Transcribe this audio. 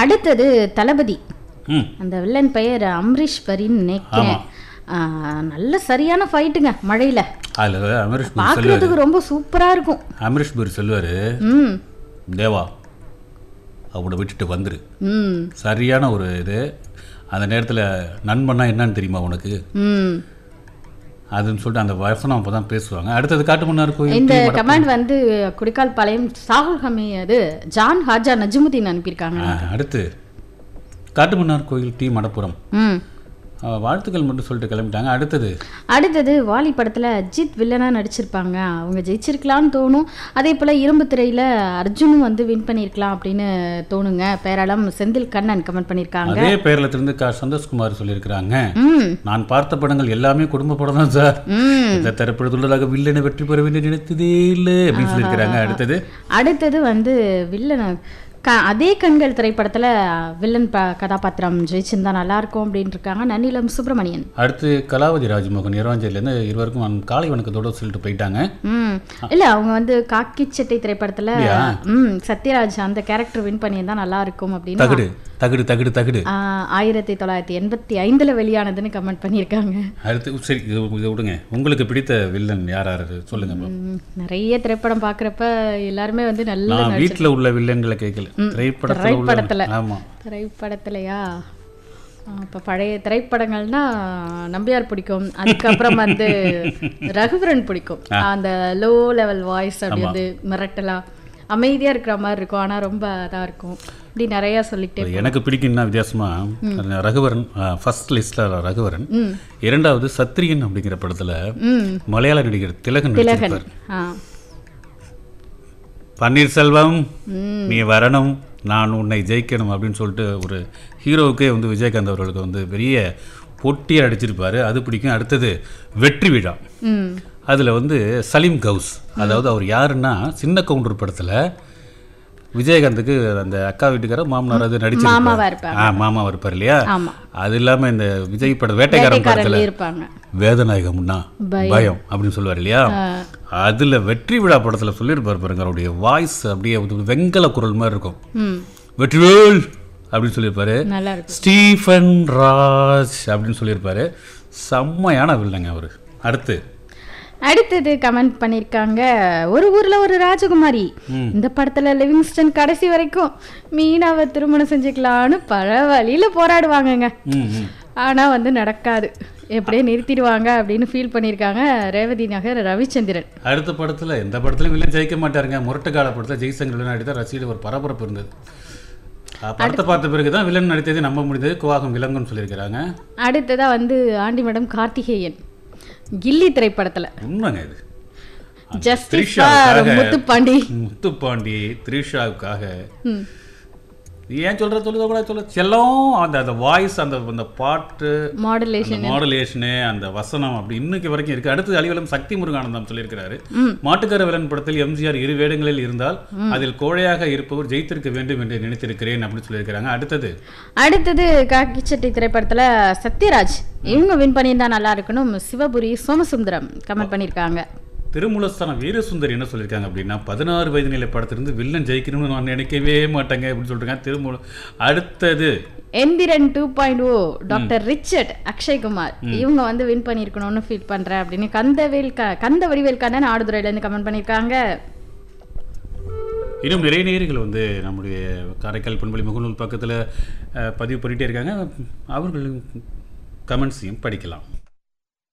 அடுத்தது தளபதி ம் அந்த வில்லன் பெயர் அம்ரீஷ் பரின்னு நினைக்கிறேன் ஆ, நல்ல சரியான ஃபைட்டுங்க மழையில அதில் அமரீஷ் புரி சொல்லுவார் பார்க்கறதுக்கு ரொம்ப சூப்பரா இருக்கும் அமரீஷ் புரி சொல்லுவார் ம் தேவா அவனை விட்டுட்டு வந்துரு ம் சரியான ஒரு இது அந்த நேரத்தில் நண்பன்னா என்னன்னு தெரியுமா உனக்கு ம் அதுன்னு சொல்லிட்டு அந்த வசனம் அப்போ தான் பேசுவாங்க அடுத்தது காட்டுமன்னார் கோயில் இந்த டி. மடப்புரம். கமெண்ட் வந்து குடிக்கால் பாளையம் சாகுல் ஹமி அது ஜான் ஹாஜா நஜ்முதீன் அனுப்பியிருக்காங்க ஆ, அடுத்து காட்டுமன்னார் கோயில் டி மடப்புரம் ம் ஆ, வாழ்த்துக்கள் மட்டும் சொல்லிட்டு கிளம்பிட்டாங்க அடுத்தது அடுத்தது வாலி படத்தில் அஜித் வில்லனா நடிச்சிருப்பாங்க அவங்க ஜெயிச்சிருக்கலாம்னு தோணும் அதே போல் இரும்பு திரையில் அர்ஜுனும் வந்து வின் பண்ணியிருக்கலாம் அப்படின்னு தோணுங்க பேராளம் செந்தில் கண்ணன் கமெண்ட் பண்ணியிருக்காங்க அதே பேரில் இருந்து கா சந்தோஷ்குமார் சொல்லியிருக்கிறாங்க ம் நான் பார்த்த படங்கள் எல்லாமே குடும்ப படம் தான் சார் ம் இந்த தரப்படுத்துள்ளதாக வில்லனை வெற்றி பெற வேண்டும் நினைத்ததே இல்லை அப்படின்னு சொல்லியிருக்கிறாங்க அடுத்தது அடுத்தது வந்து வில்லன் க அதே கண்கள் திரைப்படத்தில் வில்லன் ப கதாபாத்திரம் ஜெயிச்சிருந்தா நல்லா இருக்கும் அப்படின்னு இருக்காங்க நன்னிலம் சுப்பிரமணியன் அடுத்து கலாவதி ராஜ்மோகன் இரவாஞ்சேரியிலேருந்து இருவருக்கும் நான் காலை வணக்கத்தோட சொல்லிட்டு போயிட்டாங்க ம் இல்லை அவங்க வந்து காக்கி சட்டை திரைப்படத்தில் அப்படியா? ம் சத்யராஜ் அந்த கேரக்டர் வின் பண்ணியிருந்தா நல்லா இருக்கும் அப்படின்னு தகுடு தகுடு தகுடு தகுடு ஆ, ஆயிரத்தி தொள்ளாயிரத்தி எண்பத்தி ஐந்துல வெளியானதுன்னு கமெண்ட் பண்ணியிருக்காங்க அடுத்து சரி இது இதை விடுங்க உங்களுக்கு பிடித்த வில்லன் யார் யார் சொல்லுங்க bro. ம், நிறைய திரைப்படம் பார்க்குறப்ப எல்லாருமே வந்து நல்ல நான் வீட்டில் உள்ள வில்லன்களை கேட்கல திரைப்படத்தில் உள்ள திரைப்படத்துல. ஆமா திரைப்படத்துலையா இப்போ பழைய திரைப்படங்கள்னா நம்பியார் பிடிக்கும் அதுக்கப்புறம் வந்து ரகுவரன் பிடிக்கும் அந்த லோ லெவல் வாய்ஸ் அப்படி வந்து மிரட்டலா அமைதியா இருக்கிற மாதிரி இருக்கும் ஆனா ரொம்ப இதா இருக்கும் இப்படி நிறைய சொல்லிக்கிட்டே எனக்கு பிடிக்கும்னா வித்தியாசமா ரகுவரன் ஃபர்ஸ்ட் லிஸ்ட்ல ரகுவரன் இரண்டாவது சத்ரியன் அப்படிங்கிற படத்துல ம் மலையாள நடிகர் திலகன் திலகன் நடிச்சிருப்பார் ஆ பன்னீர்செல்வம் ம் நீ வரணும் நான் உன்னை ஜெயிக்கணும் அப்படின்னு சொல்லிட்டு ஒரு ஹீரோவுக்கே வந்து விஜயகாந்த் அவர்களுக்கு வந்து பெரிய பொட்டியாக அடிச்சிருப்பாரு அது பிடிக்கும் அடுத்தது வெற்றி விழா ம் அதில் வந்து சலீம் கவுஸ் அதாவது அவர் யாருன்னா சின்ன கவுண்டர் படத்தில் விஜயகாந்துக்கு அந்த அக்கா வீட்டுக்காரர் மாமனார் அது நடிச்சு மாமாவா இருப்பாங்க ஆ மாமாவா இருப்பார் இல்லையா ஆமா அது இல்லாமல் இந்த விஜய் படம் வேட்டைக்காரன் படத்தில் வேட்டைக்காரன்ல இருப்பாங்க வேதநாயகம்னா பயம். பயம் அப்படின்னு சொல்லுவார் இல்லையா அதுல வெற்றி விழா படத்துல சொல்லியிருப்பார் பாருங்க அவருடைய வாய்ஸ் அப்படியே ஒரு வெங்கல குரல் மாதிரி இருக்கும் ம் வெற்றிவேல் அப்படின்னு சொல்லியிருப்பாரு நல்லா இருக்கும் ஸ்டீஃபன் ராஜ் அப்படின்னு சொல்லியிருப்பாரு செம்மையான வில்லங்க அவர் அடுத்து அடுத்தது கமெண்ட் பண்ணியிருக்காங்க ஒரு ஊர்ல ஒரு ராஜகுமாரி இந்த படத்துல லிவிங்ஸ்டன் கடைசி வரைக்கும் மீனாவை திருமணம் செஞ்சுக்கலான்னு பல வழியில போராடுவாங்கங்க ம் ம் ஆனா வந்து நடக்காது எப்படியே நிறுத்திடுவாங்க அப்படின்னு ஃபீல் பண்ணியிருக்காங்க ரேவதி நகர் ரவிச்சந்திரன் அடுத்த படத்துல எந்த படத்துலையும் வில்லன் ஜெயிக்க மாட்டாருங்க முரட்டுக்கால படத்துல ஜெய்சங்கர் வில்லன் நடித்தா ரசிகர்கள் ஒரு பரபரப்பு இருந்தது அஹ் படத்தை பார்த்த பிறகு தான் வில்லன் நடித்ததை நம்ப முடிந்தது குவாகம் விலங்குன்னு சொல்லியிருக்கிறாங்க அடுத்ததா வந்து ஆண்டி மேடம் கார்த்திகேயன் கில்லி திரைப்படத்துல உண்மைங்க இது ஜஸ்டிஸ் த்ரிஷாவுக்காக- முத்துப்பாண்டி முத்துப்பாண்டி த்ரிஷாவுக்காக ம். ஏன் சொல்ற சொல்லுத கூட சொல்ல செல்லம் அந்த அந்த வாய்ஸ் அந்த அந்த பாட்டு மாடுலேஷன் அந்த மாடுலேஷனு அந்த வசனம் அப்படி இன்னைக்கு வரைக்கும் இருக்கு அடுத்து அலிவலம் சக்தி முருகானந்தம் சொல்லியிருக்கிறாரு மாட்டுக்கார விலன் படத்தில் எம்ஜிஆர் இரு வேடங்களில் இருந்தால் அதில் கோழையாக இருப்பவர் ஜெயித்திருக்க வேண்டும் என்று நினைத்திருக்கிறேன் அப்படின்னு சொல்லியிருக்கிறாங்க அடுத்தது அடுத்தது காக்கி சட்டை திரைப்படத்துல சத்யராஜ் இவங்க வின் பண்ணியிருந்தா நல்லா இருக்கணும் சிவபுரி சோமசுந்தரம் கமெண்ட் பண்ணியிருக்காங்க திருமூலஸ்தானம் வீரசுந்தர் என்ன சொல்லியிருக்காங்க அப்படின்னா பதினாறு வயது நிலை படத்திலிருந்து வில்லன் ஜெயிக்கணும்னு நான் நினைக்கவே மாட்டேங்க அப்படின்னு சொல்லிருக்காங்க திருமூல அடுத்தது எந்திரன் டூ பாயிண்ட் ஓ டாக்டர் ரிச்சர்ட் அக்ஷய்குமார் இவங்க வந்து வின் பண்ணியிருக்கணும்னு ஃபீல் பண்றேன் அப்படின்னு கந்தவேல் க கந்த வடிவேல் கண்ணன் ஆடுதுறையிலேருந்து கமெண்ட் பண்ணியிருக்காங்க இன்னும் நிறைய நேயர்கள் வந்து நம்முடைய காரைக்கால் பண்பலி முகநூல் பக்கத்தில் பதிவு பண்ணிட்டே இருக்காங்க அவர்கள் கமெண்ட்ஸையும் படிக்கலாம்